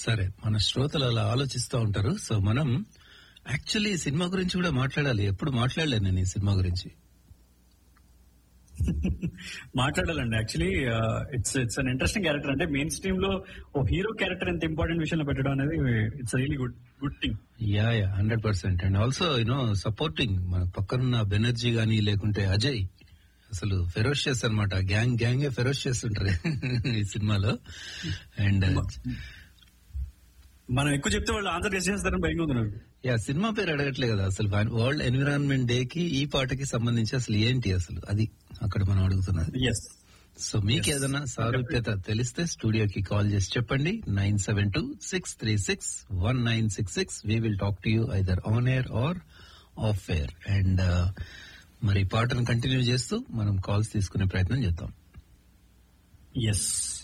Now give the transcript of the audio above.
సరే మన శ్రోతలు అలా ఆలోచిస్తూ ఉంటారు సో మనం యాక్చువల్లీ ఈ సినిమా గురించి కూడా మాట్లాడాలి ఎప్పుడు మాట్లాడలేదు నేను ఈ సినిమా గురించి మాట్లాడాలండి actually it's it's an interesting character అంటే మెయిన్ స్ట్రీమ్ లో ఓ హీరో క్యారెక్టర్ ఎంత ఇంపార్టెంట్ విషయంలో పెట్టడం అనేది it's really good good thing ya ya hundred percent and also you know supporting మన పక్కనున్న బెనర్జీ గానీ లేకుంటే అజయ్ అసలు ఫెరోషియస్ అన్నమాట గ్యాంగ్ గ్యాంగే ఫెరోషియస్ ఉంటారు ఈ సినిమాలో అండ్ మనం ఎక్కువ చెప్తే వాళ్ళు ఆన్సర్ చేసేస్తారని భయంగా ఉంది నాకు యా సినిమా పేరు అడగట్లే కదా అసలు వరల్డ్ ఎన్విరాన్మెంట్ డే కి ఈ పాటకి సంబంధించి అసలు ఏంటి అసలు అది అక్కడ మనం అడుగుతున్నది ఎస్ సో మీకు ఏదైనా సారూప్యత తెలిస్తే స్టూడియోకి కాల్ చేసి చెప్పండి nine seven two six three six one nine six six we will talk to you either on air or off air and మరి పాటను కంటిన్యూ చేస్తూ మనం కాల్స్ తీసుకునే ప్రయత్నం చేద్దాం ఎస్